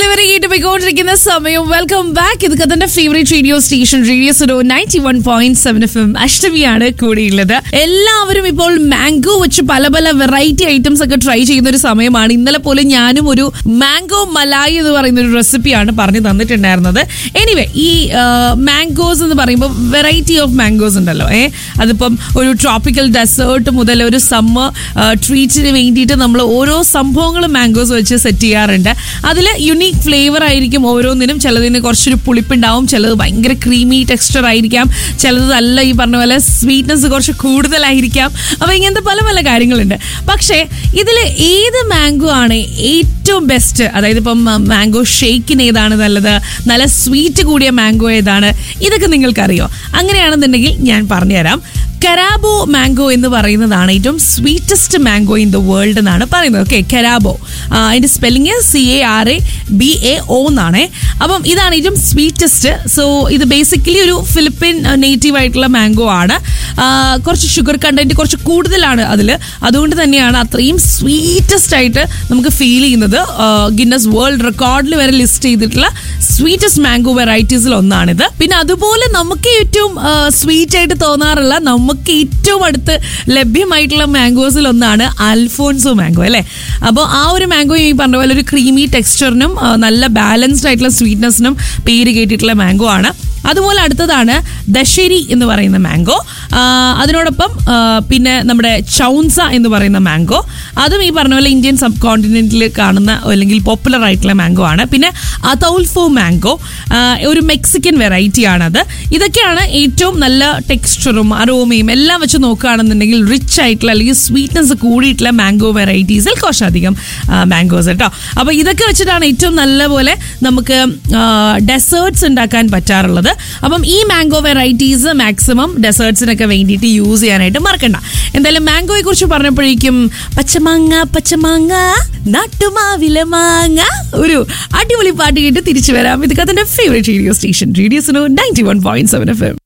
delivery ചെയ്തിട്ട് പോയിക്കൊണ്ടിരിക്കുന്ന സമയം വെൽക്കം ബാക്ക് ഇത് കഥന്റെ favourite radio station radio Suno ninety one point seven F M അഷ്ടമിയാണ് കൂടിയുള്ളത് എല്ലാവരും ഇപ്പോൾ മാംഗോ വെച്ച് പല പല വെറൈറ്റി ഐറ്റംസ് ഒക്കെ ട്രൈ ചെയ്യുന്ന ഒരു സമയമാണ് ഇന്നലെ പോലും ഞാനും ഒരു മാംഗോ മലായി എന്ന് പറയുന്ന ഒരു റെസിപ്പിയാണ് പറഞ്ഞു തന്നിട്ടുണ്ടായിരുന്നത് എനിവേ ഈ മാംഗോസ് എന്ന് പറയുമ്പോൾ വെറൈറ്റി ഓഫ് മാംഗോസ് ഉണ്ടല്ലോ ഏ അതിപ്പം ഒരു ട്രോപ്പിക്കൽ ഡെസേർട്ട് മുതൽ ഒരു സമ്മർ ട്രീറ്റിന് വേണ്ടിയിട്ട് നമ്മൾ ഓരോ സംഭവങ്ങളും മാംഗോസ് വെച്ച് സെറ്റ് ചെയ്യാറുണ്ട് അതിൽ യുണീക്ക് ഫ്ലേവർ ആയിരിക്കും ഓരോന്നിനും ചിലതിന് കുറച്ചൊരു പുളിപ്പുണ്ടാവും ചിലത് ഭയങ്കര ക്രീമി ടെക്സ്ചർ ആയിരിക്കാം ചിലത് നല്ല ഈ പറഞ്ഞ പോലെ സ്വീറ്റ്നെസ് കുറച്ച് കൂടുതലായിരിക്കാം അപ്പോൾ ഇങ്ങനത്തെ പല പല കാര്യങ്ങളുണ്ട് പക്ഷേ ഇതിൽ ഏത് മാംഗോ ആണ് ഏറ്റവും ബെസ്റ്റ് അതായത് ഇപ്പം മാംഗോ ഷേക്കിന് ഏതാണ് നല്ലത് നല്ല സ്വീറ്റ് കൂടിയ മാംഗോ ഏതാണ് ഇതൊക്കെ നിങ്ങൾക്കറിയോ അങ്ങനെയാണെന്നുണ്ടെങ്കിൽ ഞാൻ പറഞ്ഞുതരാം കരാബോ മാംഗോ എന്ന് പറയുന്നതാണ് ഏറ്റവും sweetest mango in the world എന്നാണ് പറയുന്നത് ഓക്കെ കരാബോ അതിന്റെ spelling C A R A B A O എന്നാണ് അപ്പം ഇതാണ് ഏറ്റവും സ്വീറ്റസ്റ്റ് സോ ഇത് ബേസിക്കലി ഒരു ഫിലിപ്പീൻ നേറ്റീവ് ആയിട്ടുള്ള മാംഗോ ആണ് ആ, കുറച്ച് ഷുഗർ കണ്ടന്റ് കുറച്ച് കൂടുതലാണ് അതിൽ അതുകൊണ്ട് തന്നെയാണ് അത്രയും സ്വീറ്റസ്റ്റ് ആയിട്ട് നമുക്ക് ഫീൽ ചെയ്യുന്നത് ഗിന്നസ് വേൾഡ് റെക്കോർഡിൽ വരെ ലിസ്റ്റ് ചെയ്തിട്ടുള്ള സ്വീറ്റസ്റ്റ് മാംഗോ വെറൈറ്റീസിൽ ഒന്നാണിത് പിന്നെ അതുപോലെ നമുക്ക് ഏറ്റവും സ്വീറ്റ് ആയിട്ട് തോന്നാറുള്ള നമുക്ക് ഏറ്റവും അടുത്ത് ലഭ്യമായിട്ടുള്ള മാംഗോസിൽ ഒന്നാണ് അൽഫോൺസോ മാംഗോ അല്ലേ അപ്പോൾ ആ ഒരു മാംഗോ ഈ പറഞ്ഞ പോലെ ഒരു ക്രീമി ടെക്സ്ചറിനും നല്ല ബാലൻസ്ഡ് ആയിട്ടുള്ള സ്വീറ്റ്നെസ്സിനും പേര് കേട്ടിട്ടുള്ള മാംഗോ ആണ് അതുപോലെ അടുത്തതാണ് ദശരി എന്ന് പറയുന്ന മാംഗോ അതിനോടൊപ്പം ആ, പിന്നെ നമ്മുടെ ചൗൻസ എന്ന് പറയുന്ന മാംഗോ അതും ഈ പറഞ്ഞ പോലെ ഇന്ത്യൻ സബ് കോണ്ടിനെന്റിൽ കാണുന്ന അല്ലെങ്കിൽ പോപ്പുലർ ആയിട്ടുള്ള മാംഗോ ആണ് പിന്നെ അതൗൽഫോ മാംഗോ ഒരു മെക്സിക്കൻ വെറൈറ്റി ആണത് ഇതൊക്കെയാണ് ഏറ്റവും നല്ല ടെക്സ്ചറും അരോമയും എല്ലാം വെച്ച് നോക്കുകയാണെന്നുണ്ടെങ്കിൽ റിച്ച് ആയിട്ടുള്ള അല്ലെങ്കിൽ സ്വീറ്റ്നെസ് കൂടിയിട്ടുള്ള മാംഗോ വെറൈറ്റീസിൽ കുറച്ചധികം മാംഗോസ് കേട്ടോ അപ്പോൾ ഇതൊക്കെ വെച്ചിട്ടാണ് ഏറ്റവും നല്ലപോലെ നമുക്ക് ഡെസേർട്സ് ഉണ്ടാക്കാൻ പറ്റാറുള്ളത് അപ്പം ഈ മാംഗോ വെറൈറ്റീസ് മാക്സിമം ഡെസേർട്സിനൊക്കെ വേണ്ടിയിട്ട് യൂസ് ചെയ്യാനായിട്ട് മറക്കണ്ട എന്തായാലും മാംഗോയെ കുറിച്ച് പറഞ്ഞപ്പോഴേക്കും പച്ചമാങ്ങ പച്ചമാങ്ങ നാട്ടുമാവില മാങ്ങ ഒരു അടിപൊളി പാട്ട് കേട്ട് തിരിച്ചു വരാം ഇത് കഥന്റെ favourite radio station radio Suno ninety one point seven F M